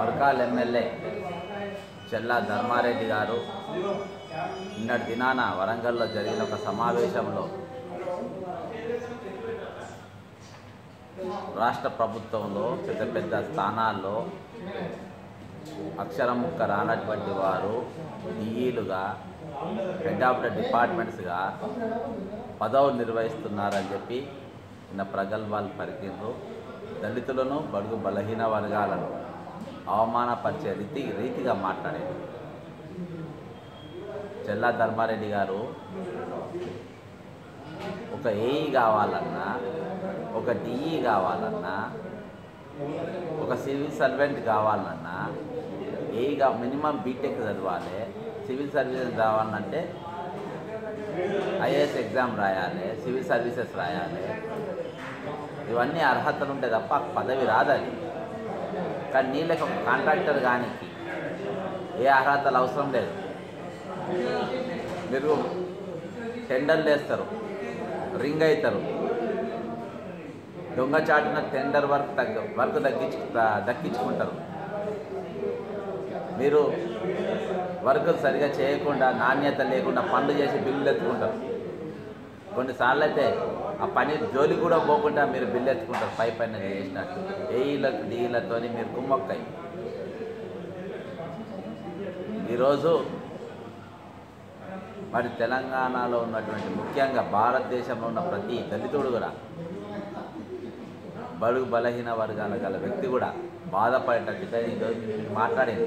Parkal MLA చెల్లా ధర్మారెడ్డి గారు నిన్నటి దినాన వరంగల్లో జరిగిన ఒక సమావేశంలో రాష్ట్ర ప్రభుత్వంలో పెద్ద పెద్ద స్థానాల్లో అక్షరం ముక్క రానటువంటి వారు డిఈలుగా హెడ్ ఆఫ్ ద డిపార్ట్మెంట్స్గా పదవులు నిర్వహిస్తున్నారని చెప్పి నిన్న ప్రగల్భాలు పలికిండ్రు దళితులను బడుగు బలహీన వర్గాలను అవమానపరిచే రీతి రీతిగా మాట్లాడారు చెల్లా ధర్మారెడ్డి గారు ఒక ఏఈ కావాలన్నా ఒక డిఈ కావాలన్నా ఒక సివిల్ సర్వెంట్ కావాలన్నా ఏఈగా మినిమం బీటెక్ చదవాలి సివిల్ సర్వీసెస్ రావాలంటే ఐఏఎస్ ఎగ్జామ్ రాయాలి సివిల్ సర్వీసెస్ రాయాలి ఇవన్నీ అర్హతలు ఉంటాయి తప్ప ఆ పదవి రాదని కానీ నీళ్ళకి ఒక కాంట్రాక్టర్ కానీ ఏ అర్హతలు అవసరం లేదు మీరు టెండర్లు వేస్తారు రింగ్ అవుతారు దొంగచాటున టెండర్ వర్క్ తగ్గ వర్క్ తగ్గించు దక్కించుకుంటారు మీరు వర్క్ సరిగా చేయకుండా నాణ్యత లేకుండా పనులు చేసి బిల్లులు ఎత్తుకుంటారు కొన్నిసార్లు అయితే ఆ పని జోలి కూడా పోకుండా మీరు బిల్లు ఎత్తుకుంటారు పై పైన చేసినట్టు ఏఈలకు డీలతో మీరు కుమ్మక్కయి ఈరోజు మరి తెలంగాణలో ఉన్నటువంటి ముఖ్యంగా భారతదేశంలో ఉన్న ప్రతి దళితుడు కూడా బడుగు బలహీన వర్గాల గల వ్యక్తి కూడా బాధపడేటట్టుగా ఈరోజు మీరు మాట్లాడింది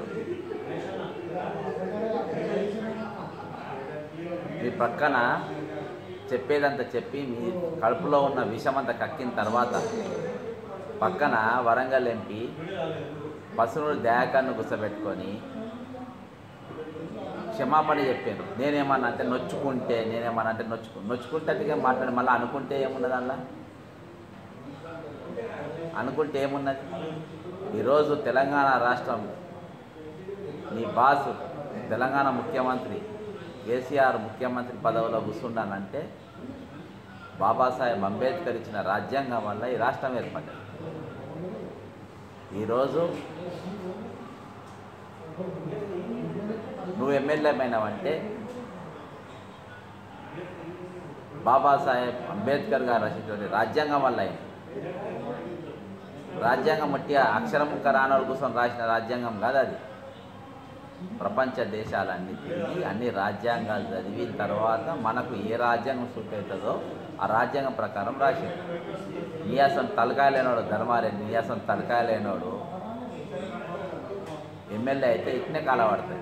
మీ పక్కన చెప్పేదంతా చెప్పి మీ కడుపులో ఉన్న విషమంతా కక్కిన తర్వాత పక్కన వరంగల్ ఎంపీ పసునుడు దయాకర్ను గుసబెట్టుకొని క్షమాపణ చెప్పాను నేనేమన్నా అంటే నొచ్చుకుంటే నేనేమన్నా అంటే నొచ్చుకు నొచ్చుకుంటే మాట్లాడి మళ్ళీ అనుకుంటే ఏమున్నది అందులో అనుకుంటే ఏమున్నది ఈరోజు తెలంగాణ రాష్ట్రం నీ బాసు తెలంగాణ ముఖ్యమంత్రి కేసీఆర్ ముఖ్యమంత్రి పదవిలో కూర్చున్నానంటే బాబాసాహెబ్ అంబేద్కర్ ఇచ్చిన రాజ్యాంగం వల్ల ఈ రాష్ట్రం ఏర్పడ్డది ఈరోజు నువ్వు ఎమ్మెల్యే అయినావంటే బాబాసాహెబ్ అంబేద్కర్ గారు రచించిన రాజ్యాంగం వల్ల అయింది రాజ్యాంగం మట్టి అక్షరం ముక్క రానోళ్ళ కోసం రాసిన రాజ్యాంగం కాదు అది ప్రపంచ దేశాలన్నీ తిరిగి అన్ని రాజ్యాంగాలు చదివిన తర్వాత మనకు ఏ రాజ్యాంగం సూట్ అవుతుందో ఆ రాజ్యాంగం ప్రకారం రాసింది నియాసం తలకాయ లేనోడు ధర్మారెడ్డి నియాసం తలకాయ లేనోడు ఎమ్మెల్యే అయితే ఇట్నే కాలపడుతుంది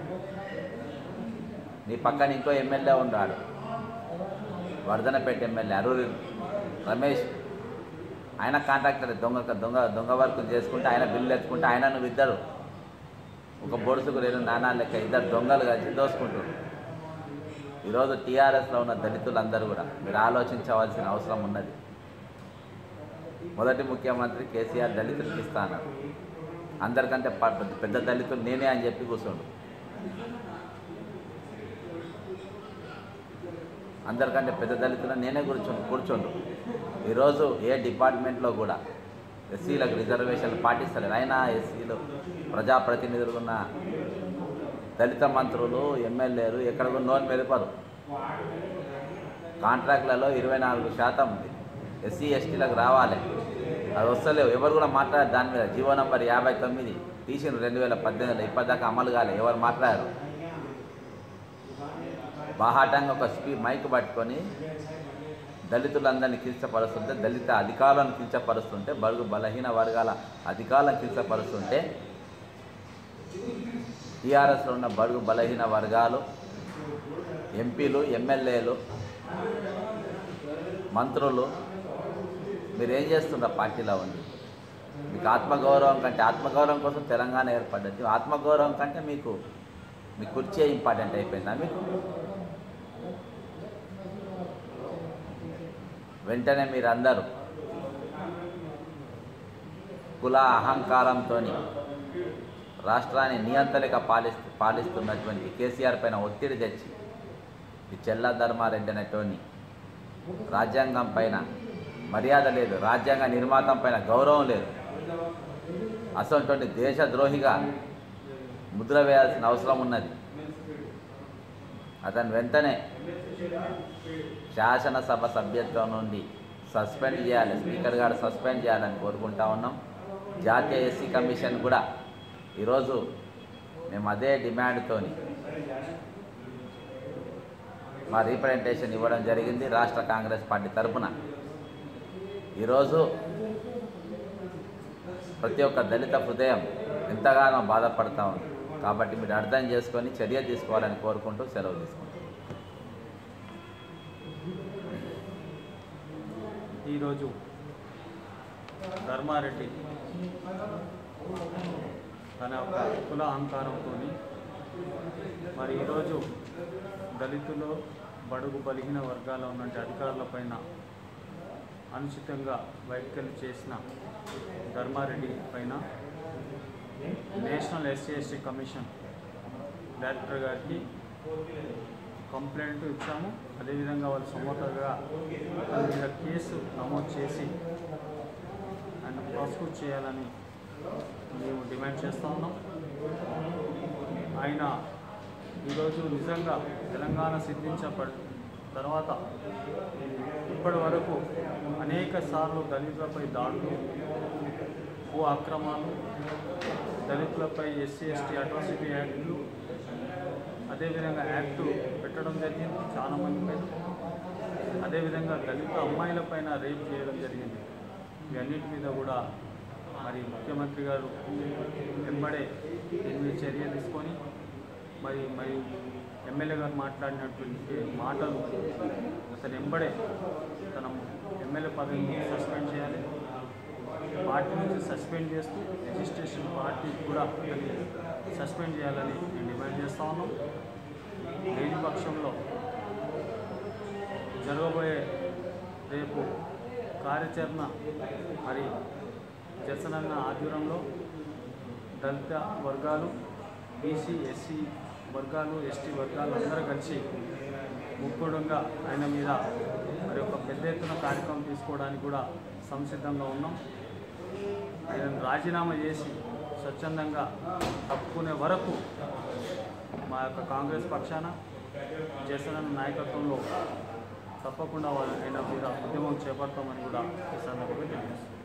నీ పక్కన ఇంకో ఎమ్మెల్యే ఉన్నాడు వర్ధనపేట ఎమ్మెల్యే అరూరి రమేష్ ఆయన కాంట్రాక్టర్ దొంగ దొంగ దొంగ వర్క్ చేసుకుంటే ఆయన బిల్లు ఎత్తుకుంటే ఆయన నువ్వు ఇద్దరు ఒక బొడుసుకు రెండు నాణాలు లెక్క ఇద్దరు దొంగలు కలిసి దోసుకుంటారు ఈరోజు టీఆర్ఎస్లో ఉన్న దళితులందరూ కూడా మీరు ఆలోచించవలసిన అవసరం ఉన్నది మొదటి ముఖ్యమంత్రి కేసీఆర్ దళితులకు ఇస్తాను అందరికంటే ప- పెద్ద దళితులు నేనే అని చెప్పి కూర్చోండు అందరికంటే పెద్ద దళితులు నేనే కూర్చోండు కూర్చోండు ఈరోజు ఏ డిపార్ట్మెంట్లో కూడా ఎస్సీలకు రిజర్వేషన్లు పాటిస్తలేరు అయినా ఎస్సీలు ప్రజాప్రతినిధులు ఉన్న దళిత మంత్రులు ఎమ్మెల్యేలు ఎక్కడ కూడా నోరు మెరుపరు కాంట్రాక్ట్లలో ఇరవై నాలుగు శాతం ఎస్సీ ఎస్టీలకు రావాలి అది వస్తలేవు ఎవరు కూడా మాట్లాడారు దాని మీద జీవో నంబర్ యాభై తొమ్మిది తీసిన రెండు వేల పద్దెనిమిదిలో ఇప్పటిదాకా అమలు కాలే ఎవరు మాట్లాడారు బాహాటంగా ఒక స్పీ మైక్ పట్టుకొని దళితులందరినీ కించపరుస్తుంటే దళిత అధికారులను కించపరుస్తుంటే బడుగు బలహీన వర్గాల అధికారులను కించపరుస్తుంటే టీఆర్ఎస్లో ఉన్న బడుగు బలహీన వర్గాలు ఎంపీలు ఎమ్మెల్యేలు మంత్రులు మీరు ఏం చేస్తున్నారు పార్టీలో ఉంది మీకు ఆత్మగౌరవం కంటే ఆత్మగౌరవం కోసం తెలంగాణ ఏర్పడ్డది ఆత్మగౌరవం కంటే మీకు మీ కుర్చీ ఇంపార్టెంట్ అయిపోయిందా మీకు వెంటనే మీరందరూ కుల అహంకారంతో రాష్ట్రాన్ని నియంత్రలేక పాలిస్తూ పాలిస్తున్నటువంటి కేసీఆర్ పైన ఒత్తిడి తెచ్చి ఈ చెల్లా ధర్మారెడ్డి అనేటోని రాజ్యాంగం పైన మర్యాద లేదు రాజ్యాంగ నిర్మాతం పైన గౌరవం లేదు అసలు దేశద్రోహిగా ముద్ర వేయాల్సిన అవసరం ఉన్నది అతను వెంటనే శాసనసభ సభ్యత్వం నుండి సస్పెండ్ చేయాలి స్పీకర్ గారు సస్పెండ్ చేయాలని కోరుకుంటా ఉన్నాం జాతీయ ఎస్సీ కమిషన్ కూడా ఈరోజు మేము అదే డిమాండ్తోని మా రీప్రజెంటేషన్ ఇవ్వడం జరిగింది రాష్ట్ర కాంగ్రెస్ పార్టీ తరఫున ఈరోజు ప్రతి ఒక్క దళిత హృదయం ఎంతగానో బాధపడతా ఉంది కాబట్టి మీరు అర్థం చేసుకొని చర్య తీసుకోవాలని కోరుకుంటూ సెలవు తీసుకుంటాం ఈరోజు ధర్మారెడ్డి తన యొక్క కుల అహంకారంతో మరి ఈరోజు దళితులు బడుగు బలిగిన వర్గాల్లో ఉన్నటువంటి అధికారులపైన అనుచితంగా వైఖరి చేసిన ధర్మారెడ్డి పైన national SC ST commission director గారికి కంప్లైంట్ ఇచ్చాము అదేవిధంగా వాళ్ళు సమోటగా అతని మీద కేసు నమోదు చేసి ఆయన ప్రాసిక్యూట్ చేయాలని మేము డిమాండ్ చేస్తూ ఉన్నాం ఆయన ఈరోజు నిజంగా తెలంగాణ సిద్ధించబడి తర్వాత ఇప్పటి వరకు అనేక సార్లు దళితులపై దాడులు భూ అక్రమాలు దళితులపై ఎస్సీ ఎస్టీ అట్రాసిటీ యాక్ట్లు అదేవిధంగా యాక్ట్ పెట్టడం జరిగింది చాలా మంది పైన అదేవిధంగా దళిత అమ్మాయిలపైన రేప్ చేయడం జరిగింది ఇవన్నిటి మీద కూడా మరి ముఖ్యమంత్రి గారు వెంబడే దీని మీద చర్య తీసుకొని మరి మరి ఎమ్మెల్యే గారు మాట్లాడినటువంటి మాటలు అతను ఎంబడే తన ఎమ్మెల్యే పదవిని సస్పెండ్ చేయాలి పార్టీ నుంచి సస్పెండ్ చేస్తూ రిజిస్ట్రేషన్ పార్టీ కూడా అతన్ని సస్పెండ్ చేయాలని నేను డిమాండ్ చేస్తా ఉన్నాం లేని పక్షంలో జరగబోయే రేపు కార్యాచరణ మరి జసనన్న ఆధ్వర్యంలో దళిత వర్గాలు బీసీ ఎస్సీ వర్గాలు ఎస్టీ వర్గాలు అందరూ కలిసి ముక్కుడంగా ఆయన మీద మరి ఒక పెద్ద ఎత్తున కార్యక్రమం తీసుకోవడానికి కూడా సంసిద్ధంగా ఉన్నాం ఆయన రాజీనామా చేసి స్వచ్ఛందంగా తప్పుకునే వరకు మా యొక్క కాంగ్రెస్ పక్షాన జసనన్న నాయకత్వంలో తప్పకుండా వాళ్ళ ఆయన మీద ఉద్యమం చేపడతామని కూడా ఈ సందర్భంగా తెలియజేస్తున్నాం